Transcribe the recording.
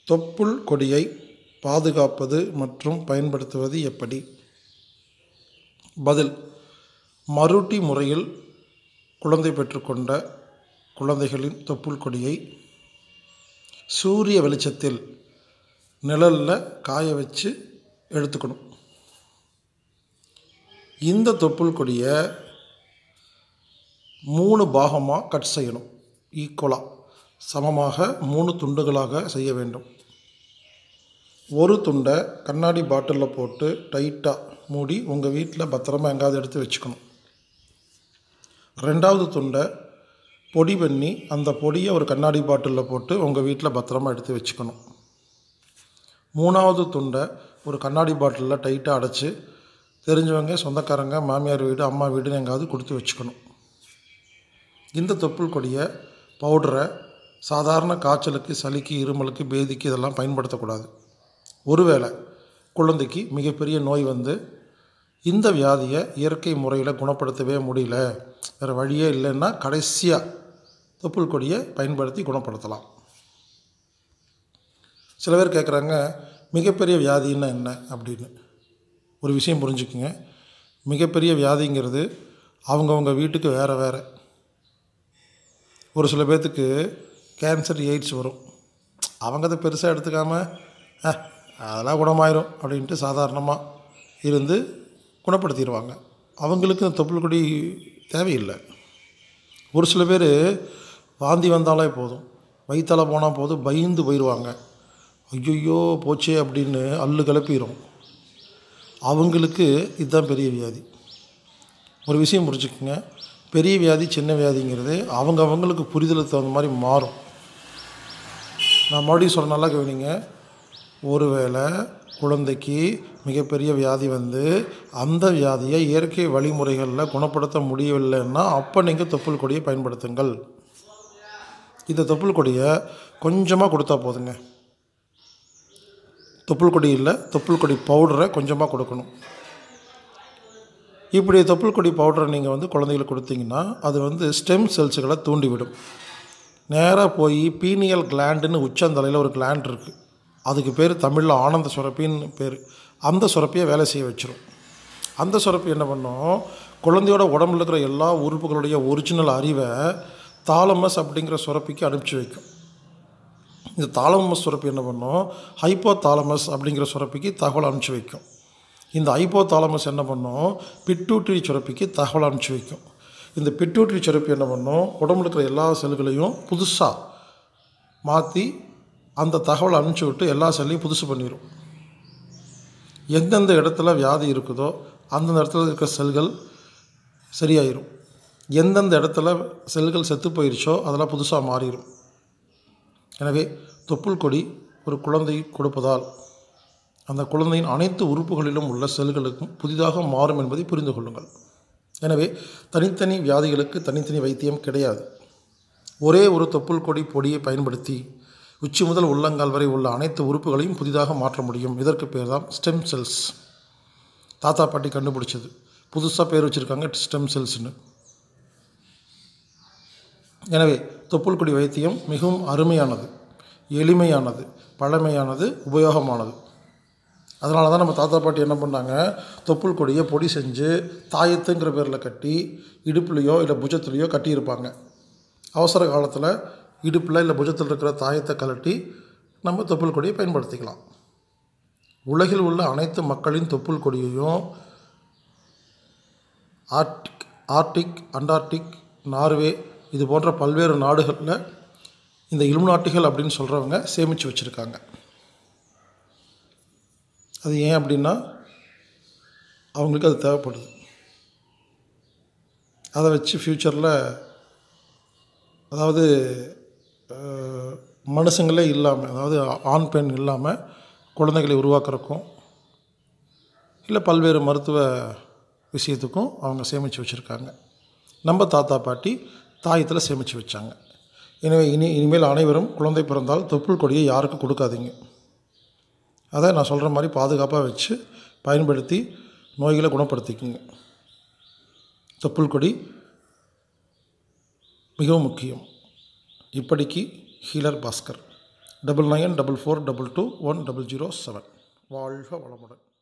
தொப்புள் கொடியை பாதுகாப்பது மற்றும் பயன்படுத்துவது எப்படி பதில் மருட்டி முறையில் குழந்தை பெற்றுக்கொண்ட குழந்தைகளின் தொப்புள் கொடியை சூரிய வெளிச்சத்தில் நிழலில் காய வச்சு எடுத்துக்கணும் இந்த தொப்புள் கொடியை மூணு பாகமாக கட் செய்யணும் ஈக்குவலாக சமமாக மூணு துண்டுகளாக செய்ய வேண்டும் ஒரு துண்டை கண்ணாடி பாட்டிலில் போட்டு டைட்டாக மூடி உங்கள் வீட்டில் பத்திரமா எங்காவது எடுத்து வச்சுக்கணும் ரெண்டாவது துண்டை பொடி பண்ணி அந்த பொடியை ஒரு கண்ணாடி பாட்டிலில் போட்டு உங்கள் வீட்டில் பத்திரமா எடுத்து வச்சுக்கணும் மூணாவது துண்டை ஒரு கண்ணாடி பாட்டிலில் டைட்டாக அடைச்சி தெரிஞ்சவங்க சொந்தக்காரங்க மாமியார் வீடு அம்மா வீடுன்னு எங்காவது கொடுத்து வச்சுக்கணும் இந்த தொப்புள் கொடியை பவுடரை சாதாரண காய்ச்சலுக்கு சளிக்கு இருமலுக்கு பேதிக்கு இதெல்லாம் பயன்படுத்தக்கூடாது ஒருவேளை குழந்தைக்கு மிகப்பெரிய நோய் வந்து இந்த வியாதியை இயற்கை முறையில் குணப்படுத்தவே முடியல வேறு வழியே இல்லைன்னா கடைசியாக தொப்புள் கொடியை பயன்படுத்தி குணப்படுத்தலாம் சில பேர் கேட்குறாங்க மிகப்பெரிய வியாதின்னா என்ன அப்படின்னு ஒரு விஷயம் புரிஞ்சுக்குங்க மிகப்பெரிய வியாதிங்கிறது அவங்கவுங்க வீட்டுக்கு வேறு வேறு ஒரு சில பேர்த்துக்கு கேன்சர் எய்ட்ஸ் வரும் அவங்க அதை பெருசாக எடுத்துக்காமல் "அஹ், அதெல்லாம் குணமாயிரும் அப்படின்ட்டு சாதாரணமாக இருந்து குணப்படுத்திடுவாங்க அவங்களுக்கு இந்த தொப்புள் கொடி தேவையில்லை ஒரு சில பேர் வாந்தி வந்தாலே போதும் வயிற்றால போனால் போதும் பயந்து போயிடுவாங்க ஐயோ போச்சே அப்படின்னு அல்லு கிளப்பிடும் அவங்களுக்கு இதுதான் பெரிய வியாதி ஒரு விஷயம் புரிஞ்சுக்குங்க பெரிய வியாதி சின்ன வியாதிங்கிறது அவங்க அவங்களுக்கு புரிதலுக்கு தகுந்த மாதிரி மாறும் நான் மறுபடியும் சொல்ல நல்லா கவனிங்க ஒருவேளை குழந்தைக்கு மிகப்பெரிய வியாதி வந்து அந்த வியாதியை இயற்கை வழிமுறைகளில் குணப்படுத்த முடியவில்லைன்னா அப்போ நீங்கள் தொப்புள் கொடியை பயன்படுத்துங்கள் இந்த தொப்புள் கொடியை கொஞ்சமாக கொடுத்தா போதுங்க தொப்புள் கொடி இல்லை தொப்புள் கொடி பவுடரை கொஞ்சமாக கொடுக்கணும் இப்படி தொப்புள் கொடி பவுடரை நீங்கள் வந்து குழந்தைகளுக்கு கொடுத்தீங்கன்னா அது வந்து ஸ்டெம் செல்ஸுகளை தூண்டிவிடும் நேராக போய் பீனியல் கிளாண்டுன்னு உச்சந்தலையில் ஒரு கிளாண்ட் இருக்குது அதுக்கு பேர் தமிழில் ஆனந்த சுரப்பின்னு பேர் அந்த சுரப்பியை வேலை செய்ய வச்சிரும் அந்த சுரப்பி என்ன பண்ணும் குழந்தையோட உடம்புல இருக்கிற எல்லா உறுப்புகளுடைய ஒரிஜினல் அறிவை தாலமஸ் அப்படிங்கிற சுரப்பிக்கு அனுப்பிச்சி வைக்கும் இந்த தாலமஸ் சுரப்பி என்ன பண்ணும் ஹைப்போ தாலமஸ் அப்படிங்கிற சுரப்பிக்கு தகவல் அனுப்பிச்சி வைக்கும் இந்த ஹைப்போ தாலமஸ் என்ன பண்ணும் பிட்டூட்டரி சுரப்பிக்கு தகவல் அனுப்பிச்சி வைக்கும் இந்த பிட்டூட்டரி சுரப்பி என்ன பண்ணும் உடம்புல இருக்கிற எல்லா செல்களையும் புதுசாக மாற்றி அந்த தகவலை அனுப்பிச்சி விட்டு எல்லா செல்லையும் புதுசு பண்ணிடும் எந்தெந்த இடத்துல வியாதி இருக்குதோ அந்தந்த இடத்துல இருக்கிற செல்கள் சரியாயிரும் எந்தெந்த இடத்துல செல்கள் செத்து போயிருச்சோ அதெல்லாம் புதுசாக மாறிடும் எனவே தொப்புள் கொடி ஒரு குழந்தை கொடுப்பதால் அந்த குழந்தையின் அனைத்து உறுப்புகளிலும் உள்ள செல்களுக்கும் புதிதாக மாறும் என்பதை புரிந்து கொள்ளுங்கள் எனவே தனித்தனி வியாதிகளுக்கு தனித்தனி வைத்தியம் கிடையாது ஒரே ஒரு தொப்புள் கொடி பொடியை பயன்படுத்தி உச்சி முதல் உள்ளங்கால் வரை உள்ள அனைத்து உறுப்புகளையும் புதிதாக மாற்ற முடியும் இதற்கு பேர் தான் ஸ்டெம் செல்ஸ் தாத்தா பாட்டி கண்டுபிடிச்சது புதுசாக பேர் வச்சுருக்காங்க ஸ்டெம் செல்ஸ்னு எனவே தொப்புள் கொடி வைத்தியம் மிகவும் அருமையானது எளிமையானது பழமையானது உபயோகமானது அதனால தான் நம்ம தாத்தா பாட்டி என்ன பண்ணாங்க தொப்புள் கொடியை பொடி செஞ்சு தாயத்துங்கிற பேரில் கட்டி இடுப்புலையோ இல்லை புஜத்துலேயோ கட்டியிருப்பாங்க அவசர காலத்தில் இடுப்பில் இல்லை புஜத்தில் இருக்கிற தாயத்தை கழட்டி நம்ம தொப்புள் கொடியை பயன்படுத்திக்கலாம் உலகில் உள்ள அனைத்து மக்களின் தொப்புள் கொடியையும் ஆர்டிக் ஆர்டிக் அண்டார்டிக் நார்வே இது போன்ற பல்வேறு நாடுகளில் இந்த இலுமினாட்டிகள் அப்படின்னு சொல்கிறவங்க சேமித்து வச்சுருக்காங்க அது ஏன் அப்படின்னா அவங்களுக்கு அது தேவைப்படுது அதை வச்சு ஃப்யூச்சரில் அதாவது அஹ், மனுஷங்களே இல்லாமல் அதாவது ஆண் பெண் இல்லாமல் குழந்தைகளை உருவாக்குறக்கும் இல்லை பல்வேறு மருத்துவ விஷயத்துக்கும் அவங்க சேமித்து வச்சுருக்காங்க நம்ம தாத்தா பாட்டி தாயத்தில் சேமித்து வச்சாங்க எனவே இனி இனிமேல் அனைவரும் குழந்தை பிறந்தால் தொப்புள் கொடியை யாருக்கும் கொடுக்காதீங்க அதை நான் சொல்கிற மாதிரி பாதுகாப்பாக வச்சு பயன்படுத்தி நோய்களை குணப்படுத்திக்குங்க தொப்புள் கொடி மிகவும் முக்கியம் இப்படிக்கு healer Bhaskar double nine double four double two one double zero seven வாழ்க வளமுடன்